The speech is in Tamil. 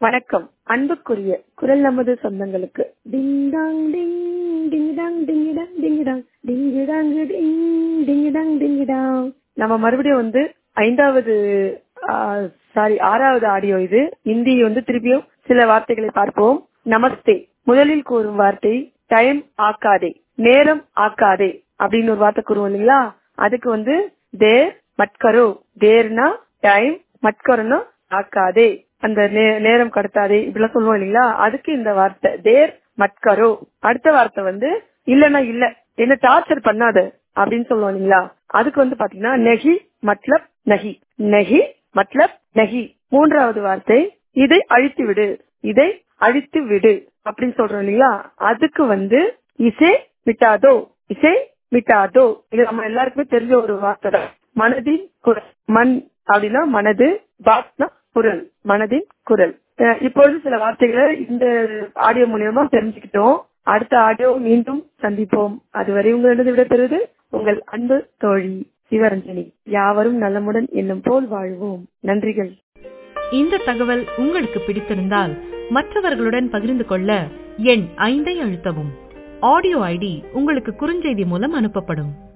வணக்கம் அன்புக்குரிய குரல் நமது சொந்தங்களுக்கு ding dong ding ding dong ding dong ding dong ding dong ding ding dong ding dong நம்ம மறுபடியும் வந்து ஐந்தாவது சாரி ஆறாவது ஆடியோ இது இந்தி வந்து திருப்பியும் சில வார்த்தைகளை பார்ப்போம் நமஸ்தே முதலில் கூறும் வார்த்தை டைம் ஆக்காதே நேரம் ஆக்காதே அப்படின்னு ஒரு வார்த்தை கூறுவோம் இல்லைங்களா அதுக்கு வந்து தேர் மட்கரோ தேர்னா டைம் மட்கரோனா ஆக்காதே அந்த நேரம் கடத்தாதே இப்படிலாம் சொல்லுவோம் இல்லைங்களா அதுக்கு இந்த வார்த்தை தேர் மட்கரோ அடுத்த வார்த்தை வந்து இல்லன்னா இல்ல என்ன டார்ச்சர் பண்ணாத அப்படின்னு சொல்லுவோம் இல்லைங்களா அதுக்கு வந்து பாத்தீங்கன்னா நெகி மட்லப் நகி நெகி மட்லப் நகி மூன்றாவது வார்த்தை இதை அழித்து விடு இதை அழித்து விடு அப்படின்னு சொல்றோம் இல்லைங்களா அதுக்கு வந்து இசை விட்டாதோ இசை விட்டாதோ இது நம்ம எல்லாருக்குமே தெரிஞ்ச ஒரு வார்த்தை தான் மனதின் குரல் மண் அப்படின்னா மனது பாத்னா குரல் மனதின் குரல் இப்பொழுது சில வார்த்தைகளை இந்த ஆடியோ மூலியமா தெரிஞ்சுக்கிட்டோம் அடுத்த ஆடியோ மீண்டும் சந்திப்போம் அதுவரை உங்களிடம் விடைபெறுவது உங்கள் அன்பு தோழி சிவரஞ்சனி யாவரும் நலமுடன் என்னும் போல் வாழ்வோம் நன்றிகள் இந்த தகவல் உங்களுக்கு பிடித்திருந்தால் மற்றவர்களுடன் பகிர்ந்து கொள்ள எண் ஐந்தை அழுத்தவும் ஆடியோ ஐடி உங்களுக்கு குறுஞ்செய்தி மூலம் அனுப்பப்படும்